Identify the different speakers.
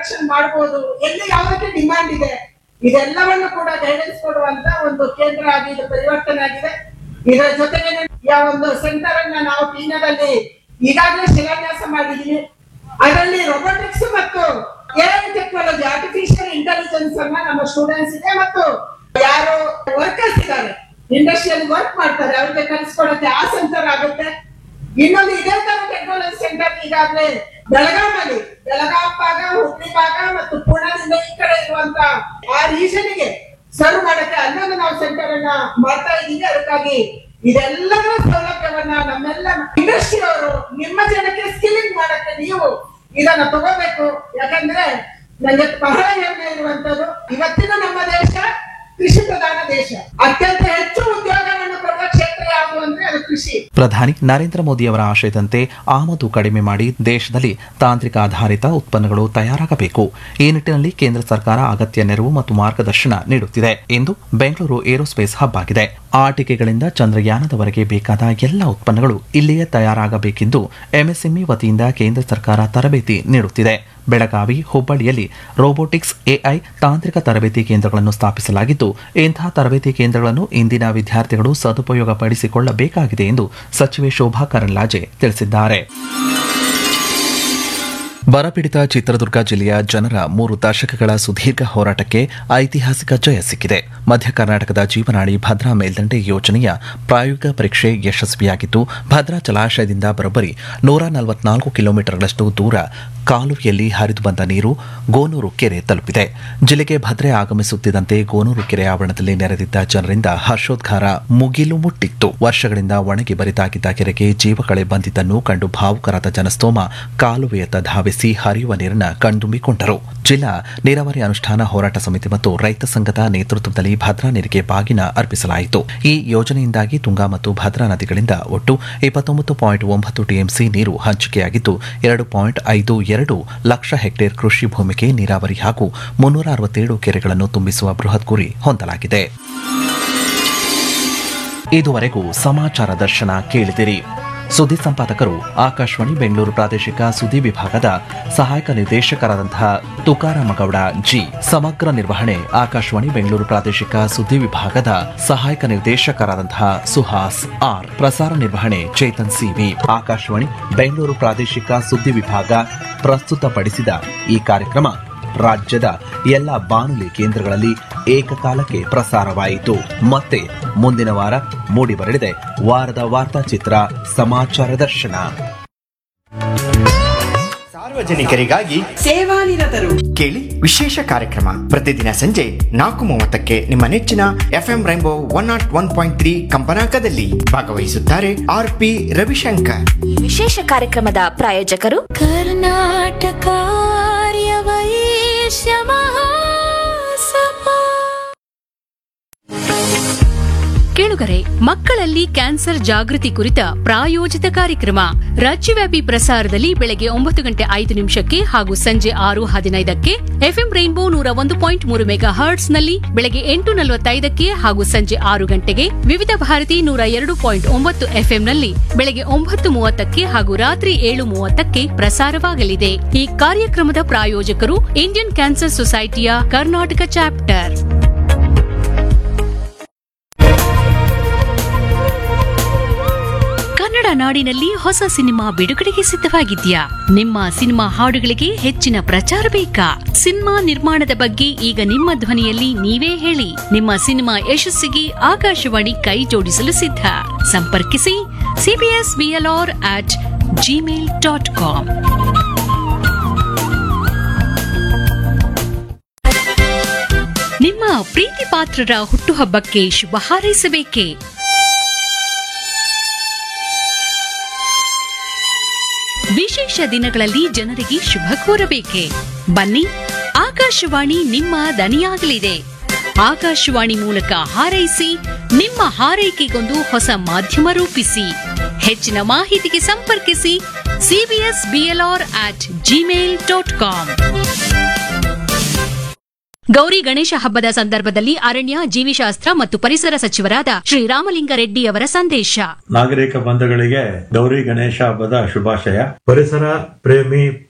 Speaker 1: production ಮಾಡಬಹುದು ಎಲ್ಲಿ ಯಾವುದಕ್ಕೆ ಡಿಮಾಂಡ್ ಇದೆ ಇದೆಲ್ಲವನ್ನು ಕೂಡ ಗೈಡೆನ್ಸ್ ಕೊಡುವಂತ ಒಂದು ಕೇಂದ್ರ ಆಗಿ ಇದು ಪರಿವರ್ತನೆ ಆಗಿದೆ ಇದರ ಜೊತೆಗೆ ಯಾವ ಒಂದು ಸೆಂಟರ್ ಅನ್ನ ನಾವು ಪೀಣ್ಯದಲ್ಲಿ ಈಗಾಗಲೇ ಶಿಲಾನ್ಯಾಸ ಮಾಡಿದೀವಿ ಅದರಲ್ಲಿ ರೊಬೋಟಿಕ್ಸ್ ಮತ್ತು ಎಐ ಟೆಕ್ನಾಲಜಿ ಆರ್ಟಿಫಿಷಿಯಲ್ ಇಂಟೆಲಿಜೆನ್ಸ್ ಅನ್ನ ನಮ್ಮ ಸ್ಟೂಡೆಂಟ್ಸ್ ಇದೆ ಮತ್ತು ಯಾರು ವರ್ಕರ್ಸ್ ಇದ್ದಾರೆ ಇಂಡಸ್ಟ್ರಿಯಲ್ಲಿ ವರ್ಕ್ ಮಾಡ್ತಾರೆ ಅವ್ರಿಗೆ ಕಲಿಸ್ಕೊಡಕ್ಕೆ ಆ ಸೆಂಟರ್ ಆಗುತ್ತೆ ಇನ್ನೊಂದು ಇದೇ ತರ ಟೆಕ್ನಾಲಜಿ ಸೆಂಟರ್ ಈಗಾಗಲೇ ಬೆಳಗಾವಲ್ಲಿ ಬೆಳಗಾಂ ಭಾಗ ಹುಬ್ಳಿ ಭಾಗ ಮತ್ತು ಪುಣೆದಿಂದ ಈ ಕಡೆ ಇರುವಂತ ಆ ರೀಜನ್ ಗೆ ಸರ್ವ್ ಮಾಡಕ್ಕೆ ಅಲ್ಲೊಂದು ನಾವು ಸೆಂಟರ್ ಅನ್ನ ಮಾಡ್ತಾ ಇದ್ದೀವಿ ಅದಕ್ಕಾಗಿ ಇದೆಲ್ಲದರ ಸೌಲಭ್ಯವನ್ನ ನಮ್ಮೆಲ್ಲ ಇಂಡಸ್ಟ್ರಿ ಅವರು ನಿಮ್ಮ ಜನಕ್ಕೆ ಸ್ಕಿಲ್ಲಿಂಗ್ ಮಾಡಕ್ಕೆ ನೀವು ಇದನ್ನ ತಗೋಬೇಕು ಯಾಕಂದ್ರೆ ನನಗೆ ಬಹಳ ಹೆಮ್ಮೆ ಇರುವಂತದ್ದು ಇವತ್ತಿನ ನಮ್ಮ ದೇಶ ಕೃಷಿ ಪ್ರಧಾನ ದೇಶ ಅತ್ಯಂತ ಹೆಚ್ಚು ಉದ್ಯೋಗವನ್ನು ಕೊಡುವ ಕ್ಷೇತ್ರ ಯಾವುದು ಅಂದ್ರೆ ಅದು ಕೃಷಿ
Speaker 2: ಪ್ರಧಾನಿ ನರೇಂದ್ರ ಮೋದಿಯವರ ಆಶಯದಂತೆ ಆಮದು ಕಡಿಮೆ ಮಾಡಿ ದೇಶದಲ್ಲಿ ತಾಂತ್ರಿಕ ಆಧಾರಿತ ಉತ್ಪನ್ನಗಳು ತಯಾರಾಗಬೇಕು ಈ ನಿಟ್ಟಿನಲ್ಲಿ ಕೇಂದ್ರ ಸರ್ಕಾರ ಅಗತ್ಯ ನೆರವು ಮತ್ತು ಮಾರ್ಗದರ್ಶನ ನೀಡುತ್ತಿದೆ ಎಂದು ಬೆಂಗಳೂರು ಏರೋಸ್ಪೇಸ್ ಹಬ್ ಆಗಿದೆ ಆಟಿಕೆಗಳಿಂದ ಚಂದ್ರಯಾನದವರೆಗೆ ಬೇಕಾದ ಎಲ್ಲ ಉತ್ಪನ್ನಗಳು ಇಲ್ಲಿಯೇ ತಯಾರಾಗಬೇಕೆಂದು ಎಂಎಸ್ಎಂಇ ವತಿಯಿಂದ ಕೇಂದ್ರ ಸರ್ಕಾರ ತರಬೇತಿ ನೀಡುತ್ತಿದೆ ಬೆಳಗಾವಿ ಹುಬ್ಬಳ್ಳಿಯಲ್ಲಿ ರೋಬೋಟಿಕ್ಸ್ ಎಐ ತಾಂತ್ರಿಕ ತರಬೇತಿ ಕೇಂದ್ರಗಳನ್ನು ಸ್ಥಾಪಿಸಲಾಗಿದ್ದು ಇಂತಹ ತರಬೇತಿ ಕೇಂದ್ರಗಳನ್ನು ಇಂದಿನ ವಿದ್ಯಾರ್ಥಿಗಳು ಸದುಪಯೋಗ ಪಡಿಸಿಕೊಳ್ಳಬೇಕಾಗಿದೆ ಎಂದು ಸಚಿವೆ ಶೋಭಾ ಕರಂದ್ಲಾಜೆ ತಿಳಿಸಿದ್ದಾರೆ ಬರಪೀಡಿತ ಚಿತ್ರದುರ್ಗ ಜಿಲ್ಲೆಯ ಜನರ ಮೂರು ದಶಕಗಳ ಸುದೀರ್ಘ ಹೋರಾಟಕ್ಕೆ ಐತಿಹಾಸಿಕ ಜಯ ಸಿಕ್ಕಿದೆ ಮಧ್ಯ ಕರ್ನಾಟಕದ ಜೀವನಾಡಿ ಭದ್ರಾ ಮೇಲ್ದಂಡೆ ಯೋಜನೆಯ ಪ್ರಾಯೋಗಿಕ ಪರೀಕ್ಷೆ ಯಶಸ್ವಿಯಾಗಿದ್ದು ಭದ್ರಾ ಜಲಾಶಯದಿಂದ ಬರೋಬ್ಬರಿ ನೂರ ನಲವತ್ನಾಲ್ಕು ಕಿಲೋಮೀಟರ್ಗಳಷ್ಟು ದೂರ ಕಾಲುವೆಯಲ್ಲಿ ಹರಿದು ಬಂದ ನೀರು ಗೋನೂರು ಕೆರೆ ತಲುಪಿದೆ ಜಿಲ್ಲೆಗೆ ಭದ್ರೆ ಆಗಮಿಸುತ್ತಿದ್ದಂತೆ ಗೋನೂರು ಕೆರೆ ಆವರಣದಲ್ಲಿ ನೆರೆದಿದ್ದ ಜನರಿಂದ ಹರ್ಷೋದ್ಗಾರ ಮುಗಿಲು ಮುಟ್ಟಿತ್ತು ವರ್ಷಗಳಿಂದ ಒಣಗಿ ಬರಿದಾಗಿದ್ದ ಕೆರೆಗೆ ಜೀವಕಳೆ ಬಂದಿದ್ದನ್ನು ಕಂಡು ಭಾವುಕರಾದ ಜನಸ್ತೋಮ ಕಾಲುವೆಯತ್ತ ಧಾವಿಸಿ ಹರಿಯುವ ನೀರನ್ನ ಕಣ್ತುಂಬಿಕೊಂಡರು ಜಿಲ್ಲಾ ನೀರಾವರಿ ಅನುಷ್ಠಾನ ಹೋರಾಟ ಸಮಿತಿ ಮತ್ತು ರೈತ ಸಂಘದ ನೇತೃತ್ವದಲ್ಲಿ ಭದ್ರಾ ನೀರಿಗೆ ಬಾಗಿನ ಅರ್ಪಿಸಲಾಯಿತು ಈ ಯೋಜನೆಯಿಂದಾಗಿ ತುಂಗಾ ಮತ್ತು ಭದ್ರಾ ನದಿಗಳಿಂದ ಒಟ್ಟು ಇಪ್ಪತ್ತೊಂಬತ್ತು ಪಾಯಿಂಟ್ ಒಂಬತ್ತು ಟಿಎಂಸಿ ನೀರು ಹಂಚಿಕೆಯಾಗಿದ್ದು ಎರಡು ಪಾಯಿಂಟ್ ಐದು ಎರಡು ಲಕ್ಷ ಹೆಕ್ಟೇರ್ ಕೃಷಿ ಭೂಮಿಗೆ ನೀರಾವರಿ ಹಾಗೂ ಮುನ್ನೂರ ಅರವತ್ತೇಳು ಕೆರೆಗಳನ್ನು ತುಂಬಿಸುವ ಬೃಹತ್ ಗುರಿ ಹೊಂದಲಾಗಿದೆ ಇದುವರೆಗೂ ಸಮಾಚಾರ ದರ್ಶನ ಕೇಳಿದಿರಿ ಸುದ್ದಿ ಸಂಪಾದಕರು ಆಕಾಶವಾಣಿ ಬೆಂಗಳೂರು ಪ್ರಾದೇಶಿಕ ಸುದ್ದಿ ವಿಭಾಗದ ಸಹಾಯಕ ನಿರ್ದೇಶಕರಾದಂತಹ ತುಕಾರಾಮ ಗೌಡ ಜಿ ಸಮಗ್ರ ನಿರ್ವಹಣೆ ಆಕಾಶವಾಣಿ ಬೆಂಗಳೂರು ಪ್ರಾದೇಶಿಕ ಸುದ್ದಿ ವಿಭಾಗದ ಸಹಾಯಕ ನಿರ್ದೇಶಕರಾದಂತಹ ಸುಹಾಸ್ ಆರ್ ಪ್ರಸಾರ ನಿರ್ವಹಣೆ ಚೇತನ್ ಸಿವಿ ಆಕಾಶವಾಣಿ ಬೆಂಗಳೂರು ಪ್ರಾದೇಶಿಕ ಸುದ್ದಿ ವಿಭಾಗ ಪ್ರಸ್ತುತಪಡಿಸಿದ ಈ ಕಾರ್ಯಕ್ರಮ ರಾಜ್ಯದ ಎಲ್ಲ ಬಾನುಲಿ ಕೇಂದ್ರಗಳಲ್ಲಿ ಏಕಕಾಲಕ್ಕೆ ಪ್ರಸಾರವಾಯಿತು ಮತ್ತೆ ಮುಂದಿನ ವಾರ ಮೂಡಿಬರಲಿದೆ ವಾರದ ವಾರ್ತಾಚಿತ್ರ ಸಮಾಚಾರ ದರ್ಶನ
Speaker 3: ಸಾರ್ವಜನಿಕರಿಗಾಗಿ
Speaker 1: ಸೇವಾನಿರತರು
Speaker 3: ಕೇಳಿ ವಿಶೇಷ ಕಾರ್ಯಕ್ರಮ ಪ್ರತಿದಿನ ಸಂಜೆ ನಾಲ್ಕು ಮೂವತ್ತಕ್ಕೆ ನಿಮ್ಮ ನೆಚ್ಚಿನ FM rainbow one naught one point three ಕಂಪನಾಂಕದಲ್ಲಿ ಭಾಗವಹಿಸುತ್ತಾರೆ ಆರ್ ಪಿ ರವಿಶಂಕರ್
Speaker 4: ಈ ವಿಶೇಷ ಕಾರ್ಯಕ್ರಮದ ಪ್ರಾಯೋಜಕರು
Speaker 5: ಕರ್ನಾಟಕ ಆರ್ಯವೈಶ್ಯ ಮಹಾಸಭಾ
Speaker 6: ಕೇಳುಗರೆ ಮಕ್ಕಳಲ್ಲಿ ಕ್ಯಾನ್ಸರ್ ಜಾಗೃತಿ ಕುರಿತ ಪ್ರಾಯೋಜಿತ ಕಾರ್ಯಕ್ರಮ ರಾಜ್ಯವ್ಯಾಪಿ ಪ್ರಸಾರದಲ್ಲಿ ಬೆಳಗ್ಗೆ ಒಂಬತ್ತು ಗಂಟೆ ಐದು ನಿಮಿಷಕ್ಕೆ ಹಾಗೂ ಸಂಜೆ ಆರು ಹದಿನೈದಕ್ಕೆ ಎಫ್ಎಂ ರೈನ್ಬೋ ನೂರ ಒಂದು ಪಾಯಿಂಟ್ ಮೂರು ಮೆಗಾ ಹರ್ಟ್ಸ್ನಲ್ಲಿ ಬೆಳಗ್ಗೆ ಎಂಟು ನಲವತ್ತೈದಕ್ಕೆ ಹಾಗೂ ಸಂಜೆ ಆರು ಗಂಟೆಗೆ ವಿವಿಧ ಭಾರತಿ ನೂರ ಎರಡು ಪಾಯಿಂಟ್ ಒಂಬತ್ತು ಎಫ್ಎಂನಲ್ಲಿ ಬೆಳಗ್ಗೆ ಒಂಬತ್ತು ಮೂವತ್ತಕ್ಕೆ ಹಾಗೂ ರಾತ್ರಿ ಏಳು ಮೂವತ್ತಕ್ಕೆ ಪ್ರಸಾರವಾಗಲಿದೆ ಈ ಕಾರ್ಯಕ್ರಮದ ಪ್ರಾಯೋಜಕರು ಇಂಡಿಯನ್ ಕ್ಯಾನ್ಸರ್ ಸೊಸೈಟಿಯ ಕರ್ನಾಟಕ ಚಾಪ್ಟರ್ ಕನ್ನಡ ನಾಡಿನಲ್ಲಿ ಹೊಸ ಸಿನಿಮಾ ಬಿಡುಗಡೆಗೆ ಸಿದ್ಧವಾಗಿದ್ಯಾ ನಿಮ್ಮ ಸಿನಿಮಾ ಹಾಡುಗಳಿಗೆ ಹೆಚ್ಚಿನ ಪ್ರಚಾರ ಬೇಕಾ ಸಿನಿಮಾ ನಿರ್ಮಾಣದ ಬಗ್ಗೆ ಈಗ ನಿಮ್ಮ ಧ್ವನಿಯಲ್ಲಿ ನೀವೇ ಹೇಳಿ ನಿಮ್ಮ ಸಿನಿಮಾ ಯಶಸ್ಸಿಗೆ ಆಕಾಶವಾಣಿ ಕೈ ಜೋಡಿಸಲು ಸಿದ್ಧ ಸಂಪರ್ಕಿಸಿ CBS BLR at Gmail dot com ನಿಮ್ಮ ಪ್ರೀತಿ ಪಾತ್ರರ ಹುಟ್ಟುಹಬ್ಬಕ್ಕೆ ಶುಭ ಹಾರೈಸಬೇಕೇ ವಿಶೇಷ ದಿನಗಳಲ್ಲಿ ಜನರಿಗೆ ಶುಭ ಕೋರಬೇಕೆ ಬನ್ನಿ ಆಕಾಶವಾಣಿ ನಿಮ್ಮ ದನಿಯಾಗಲಿದೆ ಆಕಾಶವಾಣಿ ಮೂಲಕ ಹಾರೈಸಿ ನಿಮ್ಮ ಹಾರೈಕೆಗೊಂದು ಹೊಸ ಮಾಧ್ಯಮ ರೂಪಿಸಿ ಹೆಚ್ಚಿನ ಮಾಹಿತಿಗೆ ಸಂಪರ್ಕಿಸಿ CBS BLR at Gmail dot com Gauri Ganesha ಹಬ್ಬದ ಸಂದರ್ಭದಲ್ಲಿ ಅರಣ್ಯ ಜೀವಿಶಾಸ್ತ್ರ ಮತ್ತು ಪರಿಸರ ಸಚಿವರಾದ ಶ್ರೀ ರಾಮಲಿಂಗಾರೆಡ್ಡಿ ಅವರ ಸಂದೇಶ
Speaker 7: ನಾಗರಿಕ ಬಂಧುಗಳಿಗೆ ಗೌರಿ ಗಣೇಶ ಹಬ್ಬದ ಶುಭಾಶಯ ಪರಿಸರ ಪ್ರೇಮಿ